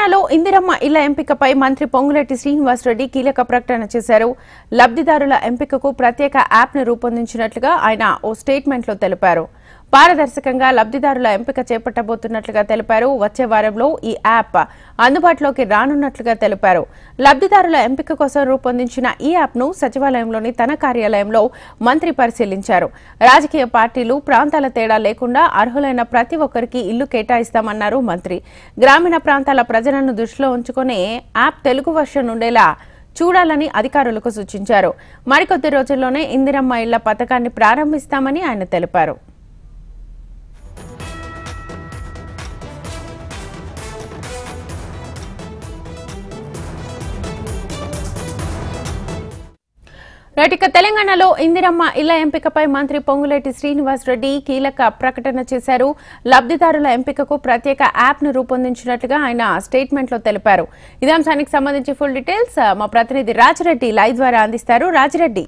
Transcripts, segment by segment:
తెలంగాణలో ఇందిరమ్మ ఇళ్ల ఎంపికపై మంత్రి పొంగులేటి శ్రీనివాసరెడ్డి కీలక ప్రకటన చేశారు లబ్ధిదారుల ఎంపికకు ప్రత్యేక యాప్ను రూపొందించినట్లుగా ఆయన ఓ స్టేట్మెంట్లో తెలిపారు పారదర్శకంగా లబ్ధిదారుల ఎంపిక చేపట్టబోతున్నట్లుగా తెలిపారు వచ్చే వారంలో ఈ యాప్ అందుబాటులోకి రానున్నట్లుగా తెలిపారు లబ్ధిదారుల ఎంపిక కోసం రూపొందించిన ఈ యాప్ను సచివాలయంలోని తన కార్యాలయంలో మంత్రి పరిశీలించారు రాజకీయ పార్టీలు ప్రాంతాల తేడా లేకుండా అర్హులైన ప్రతి ఒక్కరికి ఇల్లు కేటాయిస్తామన్నారు మంత్రి గ్రామీణ ప్రాంతాల ప్రజలను దృష్టిలో ఉంచుకునే యాప్ తెలుగు వర్షన్ ఉండేలా చూడాలని అధికారులకు సూచించారు మరికొద్ది రోజుల్లోనే ఇందిరమ్మ ఇళ్ల పథకాన్ని ప్రారంభిస్తామని ఆయన తెలిపారు రైట్ ఇక తెలంగాణలో ఇందిరమ్మ ఇళ్ల ఎంపికపై మంత్రి పొంగులేటి శ్రీనివాస్ రెడ్డి కీలక ప్రకటన చేశారు లబ్ధిదారుల ఎంపికకు ప్రత్యేక యాప్ ను రూపొందించినట్లుగా ఆయన స్టేట్మెంట్ లో తెలిపారు ఇదే అంశానికి సంబంధించి ఫుల్ డీటెయిల్స్ మా ప్రతినిధి రాజిరెడ్డి లైవ్ ద్వారా అందిస్తారు రాజిరెడ్డి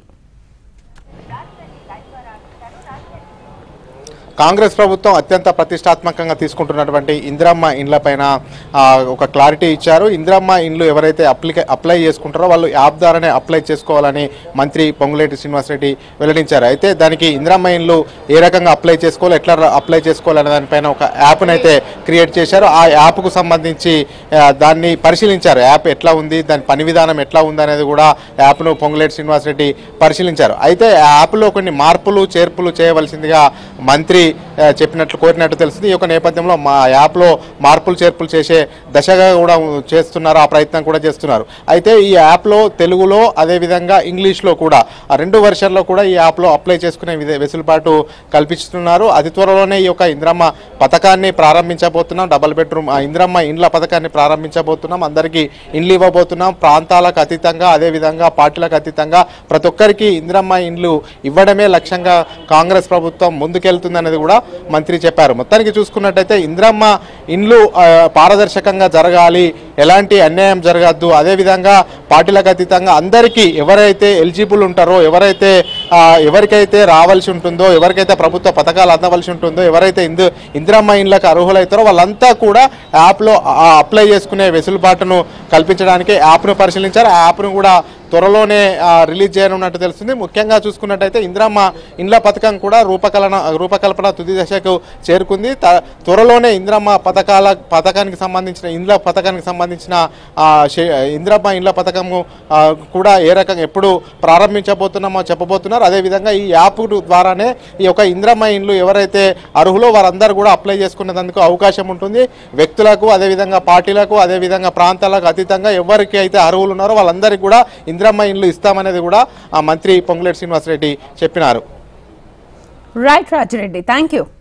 కాంగ్రెస్ ప్రభుత్వం అత్యంత ప్రతిష్టాత్మకంగా తీసుకుంటున్నటువంటి ఇందిరమ్మ ఇండ్లపైన ఆ, ఒక క్లారిటీ ఇచ్చారు ఇందిరమ్మ ఇండ్లు ఎవరైతే అప్లికే అప్లై చేసుకుంటారో వాళ్ళు యాప్ ద్వారానే అప్లై చేసుకోవాలని మంత్రి పొంగులేటి శ్రీనివాసరెడ్డి వెల్లడించారు అయితే దానికి ఇందిరమ్మ ఇండ్లు ఏ రకంగా అప్లై చేసుకోవాలి ఎట్లా ర- అప్లై చేసుకోవాలనే దానిపైన ఒక యాప్ను అయితే క్రియేట్ చేశారు ఆ యాప్కు సంబంధించి ఆ, దాన్ని పరిశీలించారు యాప్ ఎట్లా ఉంది దాని పని విధానం ఎట్లా ఉంది అనేది కూడా యాప్ను పొంగులేటి శ్రీనివాసరెడ్డి పరిశీలించారు అయితే ఆ యాప్లో కొన్ని మార్పులు చేర్పులు చేయవలసిందిగా మంత్రి ఆ, చెప్పినట్లు కోరినట్టు తెలుస్తుంది ఈ యొక్క నేపథ్యంలో మా యాప్లో మార్పులు చేర్పులు చేసే దశగా కూడా చేస్తున్నారు ఆ ప్రయత్నం కూడా చేస్తున్నారు అయితే ఈ యాప్లో తెలుగులో అదేవిధంగా ఇంగ్లీష్లో కూడా ఆ రెండు వెర్షన్లో కూడా ఈ యాప్లో అప్లై చేసుకునే విధ- వెసులుబాటు కల్పిస్తున్నారు అతి త్వరలోనే ఈ యొక్క ఇంద్రమ్మ పథకాన్ని ప్రారంభించబోతున్నాం డబల్ బెడ్రూమ్ ఆ ఇంద్రమ్మ ఇండ్ల పథకాన్ని ప్రారంభించబోతున్నాం అందరికీ ఇండ్లు ఇవ్వబోతున్నాం ప్రాంతాలకు అతీతంగా అదేవిధంగా పార్టీలకు అతీతంగా ప్రతి ఒక్కరికి ఇంద్రమ్మ ఇండ్లు ఇవ్వడమే లక్ష్యంగా కాంగ్రెస్ ప్రభుత్వం ముందుకెళ్తుందనేది కూడా మంత్రి చెప్పారు మొత్తానికి చూసుకున్నట్టయితే ఇంద్రమ్మ ఇండ్లు ఆ, పారదర్శకంగా జరగాలి ఎలాంటి అన్యాయం జరగద్దు అదేవిధంగా పార్టీలకు అతీతంగా అందరికీ ఎవరైతే ఎలిజిబుల్ ఉంటారో ఎవరైతే ఆ, ఎవరికైతే రావాల్సి ఉంటుందో ఎవరికైతే ప్రభుత్వ పథకాలు అందవలసి ఉంటుందో ఎవరైతే ఇందు ఇందిరమ్మ ఇండ్లకు అర్హులవుతారో వాళ్ళంతా కూడా యాప్లో ఆ, అప్లై చేసుకునే వెసులుబాటును కల్పించడానికి యాప్ను పరిశీలించారు ఆ యాప్ను కూడా త్వరలోనే ఆ, రిలీజ్ చేయనున్నట్టు తెలుస్తుంది ముఖ్యంగా చూసుకున్నట్టయితే ఇందిరమ్మ ఇండ్ల పథకం కూడా రూపకల్పన రూపకల్పన తుది దశకు చేరుకుంది త- త్వరలోనే ఇందిరమ్మ పథకాల పథకానికి సంబంధించిన ఇండ్ల పథకానికి సంబంధించిన ఆ, షే- ఇందిరమ్మ ఇండ్ల పథకము ఆ, కూడా ఏ రకంగా ఎప్పుడు ప్రారంభించబోతున్నామో చెప్పబోతున్నారు అదేవిధంగా ఈ యాప్ ద్వారానే ఈ యొక్క ఇందిరమ్మ ఇండ్లు ఎవరైతే అర్హులో వారందరూ కూడా అప్లై చేసుకునేందుకు అవకాశం ఉంటుంది వ్యక్తులకు అదేవిధంగా పార్టీలకు అదేవిధంగా ప్రాంతాలకు అతీతంగా ఎవరికి అయితే అర్హులు ఉన్నారో వాళ్ళందరికీ కూడా ఇందిరమ్మ ఇండ్లు ఇస్తామనేది కూడా ఆ మంత్రి పొంగులేటి శ్రీనివాసరెడ్డి చెప్పినారు రైట్ రాజిరెడ్డి థ్యాంక్ యూ